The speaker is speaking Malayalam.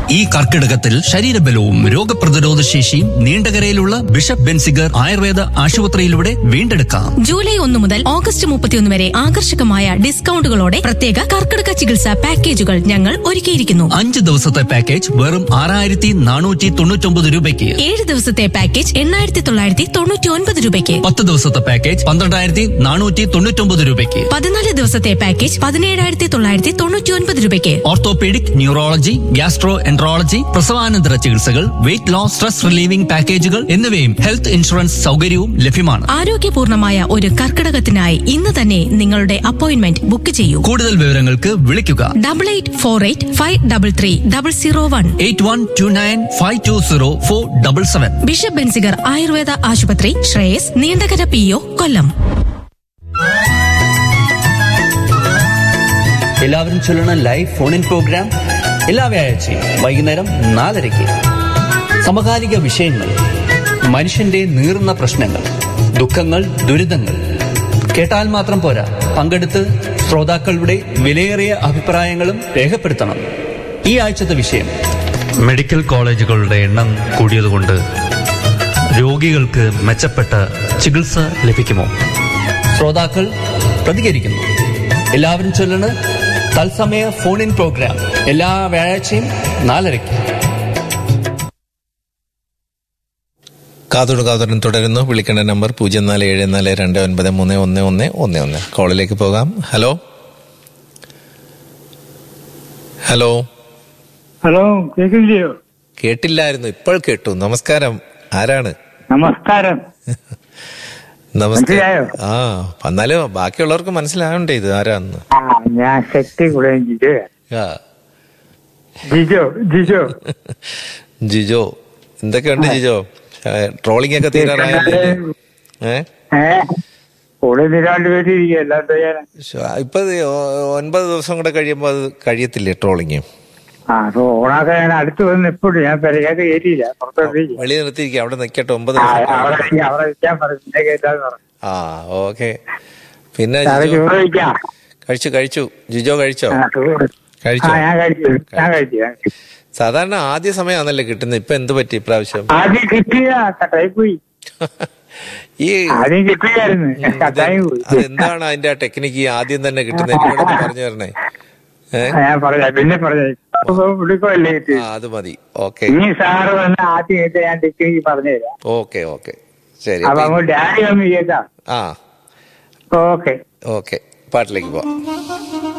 ഈ കർക്കിടകത്തിൽ ശരീരബലവും രോഗപ്രതിരോധ ശേഷിയും നീണ്ടകരയിലുള്ള ബിഷപ്പ് ബെൻസിഗർ ആയുർവേദ ആശുപത്രിയിലൂടെ വീണ്ടെടുക്കാം ജൂലൈ ഒന്ന് മുതൽ ഓഗസ്റ്റ് മുപ്പത്തിയൊന്ന് വരെ ആകർഷകമായ ഡിസ്കൗണ്ടുകളോടെ പ്രത്യേക കർക്കിടക ചികിത്സാ പാക്കേജുകൾ ഞങ്ങൾ ഒരുക്കിയിരിക്കുന്നു അഞ്ച് ദിവസത്തെ പാക്കേജ് വെറും ആറായിരത്തി നാനൂറ്റി തൊണ്ണൂറ്റൊമ്പത് രൂപയ്ക്ക് ഏഴ് ദിവസത്തെ പാക്കേജ് എണ്ണായിരത്തി തൊള്ളായിരത്തി തൊണ്ണൂറ്റി ഒൻപത് രൂപയ്ക്ക് പത്ത് ദിവസത്തെ പാക്കേജ് പന്ത്രണ്ടായിരത്തി നാനൂറ്റി തൊണ്ണൂറ്റൊമ്പത് രൂപയ്ക്ക് പതിനാല് ദിവസത്തെ പാക്കേജ് പതിനേഴായിരത്തി തൊള്ളായിരത്തി തൊണ്ണൂറ്റി ഒൻപത് രൂപയ്ക്ക് ഓർത്തോപീഡിക് ന്യൂറോളജി ഗ്യാസ്ട്രോ എൻട്രോളജി പ്രസവാനന്തര ചികിത്സകൾ വെയിറ്റ് ലോസ് സ്ട്രെസ് റിലീവിംഗ് പാക്കേജുകൾ എന്നിവയും ഹെൽത്ത് ഇൻഷുറൻസ് സൗകര്യവും ലഭ്യമാണ് ആരോഗ്യപൂർണമായ ഒരു കർക്കിടകത്തിനായി ഇന്ന് തന്നെ നിങ്ങളുടെ അപ്പോയിന്റ്മെന്റ് ബുക്ക് ചെയ്യൂ കൂടുതൽ വിവരങ്ങൾക്ക് വിളിക്കുക double eight four eight five double three double zero one eight one two nine five two zero four double seven bishop Benziger Ayurveda ആശുപത്രി ശ്രേയസ് നീണ്ടകര പി ഒ കൊല്ലം എല്ലാവരും ചൊല്ലണ ലൈവ് ഫോൺ ഇൻ പ്രോഗ്രാം എല്ലാ വ്യാഴാഴ്ചയും വൈകുന്നേരം നാലരയ്ക്ക് സമകാലിക വിഷയങ്ങൾ മനുഷ്യന്റെ നീറുന്ന പ്രശ്നങ്ങൾ ദുഃഖങ്ങൾ ദുരിതങ്ങൾ കേട്ടാൽ മാത്രം പോരാ പങ്കെടുത്ത് ശ്രോതാക്കളുടെ വിലയേറിയ അഭിപ്രായങ്ങളും രേഖപ്പെടുത്തണം ഈ ആഴ്ചത്തെ വിഷയം മെഡിക്കൽ കോളേജുകളുടെ എണ്ണം കൂടിയതുകൊണ്ട് രോഗികൾക്ക് മെച്ചപ്പെട്ട ചികിത്സ ലഭിക്കുമോ ശ്രോതാക്കൾ പ്രതികരിക്കുന്നു എല്ലാവരും ചൊല്ലണ് തത്സമയ ഫോൺ ഇൻ പ്രോഗ്രാം എല്ലാ വ്യാഴാഴ്ചയും നാലരയ്ക്ക് കാതോട് കാതോടൻ തുടരുന്നു വിളിക്കേണ്ട നമ്പർ പൂജ്യം നാല് ഏഴ് നാല് രണ്ട് ഒൻപത് മൂന്ന് ഒന്ന് ഒന്ന് ഒന്ന് ഒന്ന് കോളിലേക്ക് പോകാം ഹലോ ഹലോ ഹലോ കേൾക്കുന്നില്ലയോ കേട്ടില്ലായിരുന്നു ഇപ്പോൾ കേട്ടു നമസ്കാരം ആരാണ് നമസ്കാരം നമസ്കാരം മനസ്സിലായോ? ആ എന്നാലും ബാക്കിയുള്ളവർക്ക് മനസ്സിലാവണ്ടേ ഇത് ആരാന്ന് ആ ഞാൻ ശക്തി കുളയും ജിജോ ആ ജിജോ ജിജോ ജിജോ എന്തൊക്കെയുണ്ട് ജിജോ ട്രോളിംഗ് ഒക്കെ തീരാറായല്ലേ ഏ ഏ കൂടെ നിരാണ്ട് പേര് ഇരിക്കുക അല്ലാത്ത ഞാൻ ശ്ശോ, ഇപ്പൊ ഇത് ഒ- ഒൻപത് ദിവസം കൂടെ കഴിയുമ്പോ അത് കഴിയത്തില്ലേ ട്രോളിങ് ആ അപ്പൊ ഓണാക്കാൻ ഞാൻ അടുത്ത് വന്ന് എപ്പോഴും ഞാൻ പെരയാതെ കയറ്റിയില്ല പുറത്തോട്ട് വെളി നിർത്തിയിരിക്കുക അവിടെ നിൽക്കട്ടെ ഒമ്പത് ആ, ദിവസം അവിടെ ഇരിക്കാം, അവിടെ നിൽക്കാൻ പറഞ്ഞു പിന്നെ കേട്ടാന്ന് പറഞ്ഞു ആ ഓക്കെ പിന്നെ സാറ് ജിജോ ചോറ് വയ്ക്കാം കഴിച്ചു കഴിച്ചു ജിജോ കഴിച്ചോ ആ, ചോറ്. കഴിച്ചോ ആ ഞാൻ കഴിച്ചു ഞാൻ കഴിച്ചു ഞാൻ കഴിച്ചു. സാധാരണ ആദ്യ സമയമാണല്ലേ കിട്ടുന്നത് ഇപ്പൊ എന്ത് പറ്റി ഇപ്രാവശ്യം ആദ്യം കിട്ടിയ കട്ടായി പോയി ഈ ആദ്യം കിട്ടിയായിരുന്നു ഉം, ഇത് കട്ടായി പോയി അതെന്താണ് അതിന്റെ ആ ടെക്നിക്ക് ആദ്യം തന്നെ കിട്ടുന്നത് എന്നോടൊന്ന് പറഞ്ഞു തരണേ ഏ ആ, ഞാൻ പറഞ്ഞ പിന്നെ പറഞ്ഞു വിളിക്കല്ലേ കിട്ടി ആ അത് മതി ഓക്കെ ഇനി സാറ് വന്ന് ആദ്യം കേട്ട് ഞാൻ ടെക്നിക്ക് പറഞ്ഞു തരാം ഓക്കെ ഓക്കെ ശരി അപ്പൊ അപ്പൊ അങ്ങോട്ട് ഡാഡി ഒന്ന് കേൾക്കാം ആ ഓക്കെ ഓക്കെ പാട്ടിലേക്ക് പോവാം